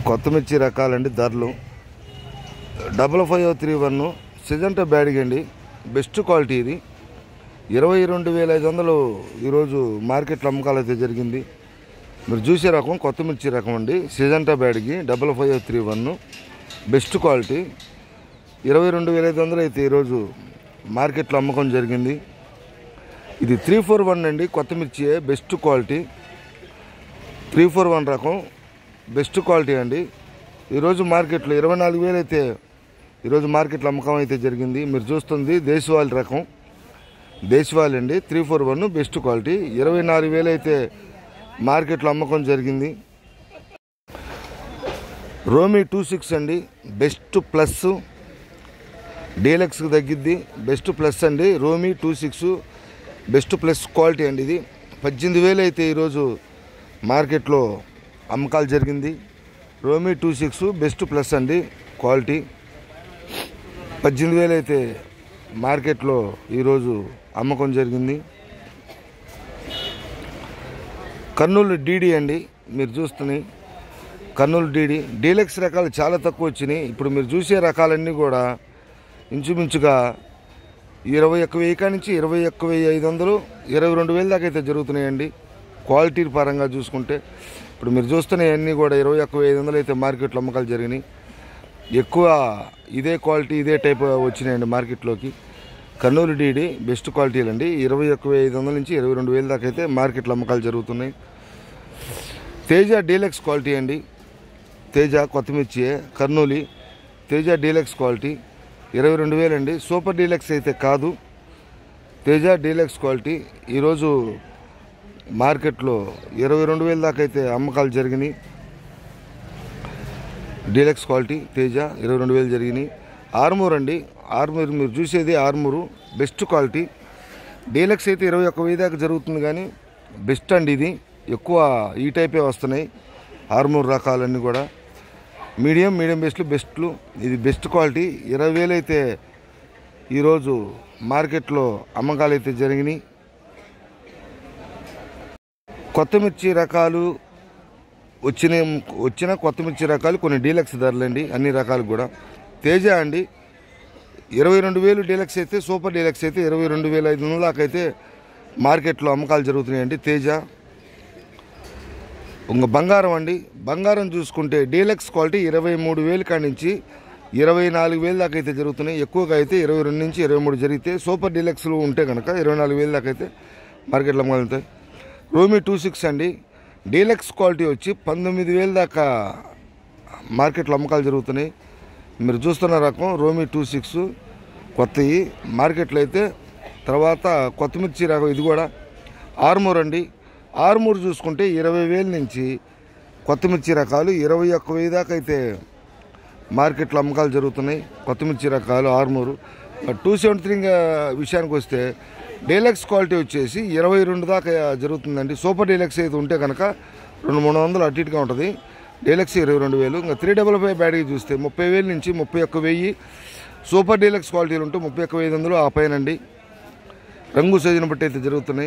కొత్త మిర్చి రకాలండి ధరలు double five three one Syngenta Byadgi అండి బెస్ట్ క్వాలిటీ ఇది ఇరవై రెండు వేల ఐదు వందలు ఈరోజు మార్కెట్లో అమ్మకాలు అయితే జరిగింది మీరు చూసే రకం కొత్త మిర్చి రకం అండి Syngenta Byadgi double five three one best quality ఇరవై రెండు వేల ఐదు వందలు అయితే ఈరోజు మార్కెట్లో అమ్మకం జరిగింది ఇది త్రీ ఫోర్ వన్ అండి కొత్త మిర్చి best quality three four one రకం బెస్ట్ క్వాలిటీ అండి ఈరోజు మార్కెట్లో ఇరవై నాలుగు వేలు అయితే ఈరోజు మార్కెట్లో అమ్మకం అయితే జరిగింది మీరు చూస్తుంది దేశవాళి రకం దేశవాళి అండి three four one best quality ఇరవై నాలుగు వేలు అయితే మార్కెట్లో అమ్మకం జరిగింది రోమీ టూ సిక్స్ అండి బెస్ట్ ప్లస్ డీలక్స్కి తగ్గిద్ది బెస్ట్ ప్లస్ అండి రోమీ two six best plus quality అండి ఇది పద్దెనిమిది వేలు అయితే ఈరోజు మార్కెట్లో అమ్మకాలు జరిగింది రోమీ టూ సిక్స్ బెస్ట్ ప్లస్ అండి క్వాలిటీ పద్దెనిమిది వేలు అయితే మార్కెట్లో ఈరోజు అమ్మకం జరిగింది కర్నూలు డీడీ అండి మీరు చూస్తున్నాయి కర్నూలు డీడీ డీలక్స్ రకాలు చాలా తక్కువ వచ్చినాయి ఇప్పుడు మీరు చూసే రకాలన్నీ కూడా ఇంచుమించుగా ఇరవై ఒక్క వెయ్యి కాడి నుంచి ఇరవై ఒక్క వెయ్యి ఐదు వందలు ఇరవై రెండు వేల దాకా అయితే జరుగుతున్నాయండి క్వాలిటీ పరంగా చూసుకుంటే ఇప్పుడు మీరు చూస్తున్నవన్నీ కూడా ఇరవై ఒక్క వెయ్యి ఐదు వందలు అయితే మార్కెట్లో అమ్మకాలు జరిగినాయి ఎక్కువ ఇదే క్వాలిటీ ఇదే టైప్ వచ్చినాయండి మార్కెట్లోకి కర్నూలు డీడీ బెస్ట్ క్వాలిటీలు అండి ఇరవై ఒక్క వెయ్యి ఐదు వందల నుంచి ఇరవై రెండు వేల దాకా అయితే మార్కెట్లో అమ్మకాలు జరుగుతున్నాయి తేజ డీలక్స్ క్వాలిటీ అండి తేజ కొత్తమిర్చి కర్నూలి తేజ డీలక్స్ క్వాలిటీ ఇరవై రెండు వేలు అండి సూపర్ డీలక్స్ అయితే కాదు తేజ డీలక్స్ క్వాలిటీ ఈరోజు మార్కెట్లో ఇరవై రెండు వేల దాకా అయితే అమ్మకాలు జరిగినాయి డీలక్స్ క్వాలిటీ తేజ ఇరవై రెండు వేలు జరిగినాయి ఆర్మూర్ అండి ఆర్మూర్ మీరు చూసేది ఆర్మూరు బెస్ట్ క్వాలిటీ డీలక్స్ అయితే ఇరవై ఒక్క వెయ్యి దాకా జరుగుతుంది కానీ బెస్ట్ అండి ఇది ఎక్కువ ఈ టైపే వస్తున్నాయి ఆర్మూర్ రకాలన్నీ కూడా మీడియం మీడియం బెస్ట్లు బెస్ట్లు ఇది బెస్ట్ క్వాలిటీ ఇరవై వేలు అయితే ఈరోజు మార్కెట్లో అమ్మకాలు అయితే జరిగినాయి కొత్త మిర్చి రకాలు వచ్చిన వచ్చిన కొత్త మిర్చి రకాలు కొన్ని డీలక్స్ ధరలండి అన్ని రకాలు కూడా తేజ అండి ఇరవై రెండు వేలు డీలక్స్ అయితే సూపర్ డీలక్స్ అయితే ఇరవై రెండు వేల ఐదు వందల దాకా అయితే మార్కెట్లో అమ్మకాలు జరుగుతున్నాయండి తేజ ఇంక బంగారం అండి బంగారం చూసుకుంటే డీలక్స్ క్వాలిటీ ఇరవై మూడు వేలు కాడి నుంచి ఇరవై నాలుగు వేలు దాకా అయితే జరుగుతున్నాయి ఎక్కువగా అయితే ఇరవై రెండు నుంచి ఇరవై మూడు జరిగితే సూపర్ డీలక్స్లు ఉంటే కనుక ఇరవై నాలుగు వేలు దాకా అయితే మార్కెట్లో అమ్మగలుగుతాయి రోమీ టూ సిక్స్ అండి డీలక్స్ క్వాలిటీ వచ్చి పంతొమ్మిది వేలు దాకా మార్కెట్లో అమ్మకాలు జరుగుతున్నాయి మీరు చూస్తున్న రకం రోమీ టూ సిక్స్ కొత్తవి మార్కెట్లో అయితే తర్వాత కొత్తమిర్చి రకం ఇది కూడా ఆర్మూర్ అండి ఆర్మూర్ చూసుకుంటే ఇరవై వేల నుంచి కొత్తమిర్చి రకాలు ఇరవై ఒక్క వెయ్యి దాకా అయితే మార్కెట్లో అమ్మకాలు జరుగుతున్నాయి కొత్తమిర్చి రకాలు ఆర్మూరు టూ సెవెంటీ త్రీ విషయానికి వస్తే డీలక్స్ క్వాలిటీ వచ్చేసి ఇరవై రెండు దాకా జరుగుతుందండి సూపర్ డీలక్స్ అయితే ఉంటే కనుక రెండు మూడు వందలు అటు ఇటుగా ఉంటుంది డీలక్స్ ఇరవై రెండు వేలు ఇంకా త్రీ డబల్ ఫైవ్ బ్యాటరీ చూస్తే ముప్పై వేల నుంచి ముప్పై ఒక్క వెయ్యి సూపర్ డీలక్స్ క్వాలిటీలు ఉంటే ముప్పై ఒక్క వెయ్యి వందలు ఆ పైనండి రంగు సైజుని బట్టి అయితే జరుగుతున్నాయి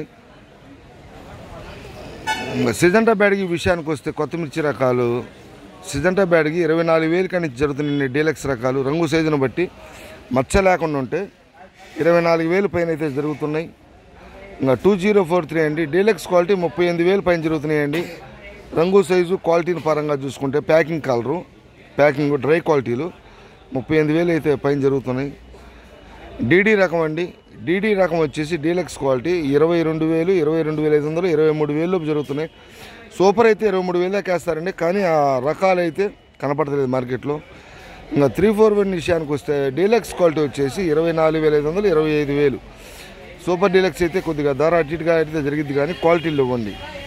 ఇంకా సిజంటా బ్యాడ్కి విషయానికి వస్తే కొత్తమిర్చి రకాలు సిజంటా బ్యాడ్కి ఇరవై నాలుగు వేలు కానీ జరుగుతున్నాయి డీలక్స్ రకాలు రంగు సైజును బట్టి మచ్చ లేకుండా ఉంటే ఇరవై నాలుగు వేలు పైన అయితే జరుగుతున్నాయి ఇంకా టూ జీరో ఫోర్ త్రీ అండి డీలక్స్ క్వాలిటీ ముప్పై ఎనిమిది వేలు పైన జరుగుతున్నాయండి రంగు సైజు క్వాలిటీని పరంగా చూసుకుంటే ప్యాకింగ్ కలరు ప్యాకింగ్ డ్రై క్వాలిటీలు ముప్పై ఎనిమిది వేలు అయితే పైన జరుగుతున్నాయి డీడీ రకం అండి డీడీ రకం వచ్చేసి డీలక్స్ క్వాలిటీ ఇరవై రెండు వేలు ఇరవై రెండు వేల ఐదు వందలు ఇరవై మూడు వేలు జరుగుతున్నాయి సూపర్ అయితే ఇరవై మూడు వేలు దాకా వేస్తారండి కానీ ఆ రకాలు అయితే కనపడతలేదు మార్కెట్లో ఇంకా త్రీ ఫోర్ వన్ విషయానికి వస్తే డీలక్స్ క్వాలిటీ వచ్చేసి ఇరవై నాలుగు వేల ఐదు వందలు ఇరవై ఐదు వేలు సూపర్ డీలక్స్ అయితే కొద్దిగా ధర అటు ఇటుగా అయితే జరిగింది కానీ క్వాలిటీలు ఇవ్వండి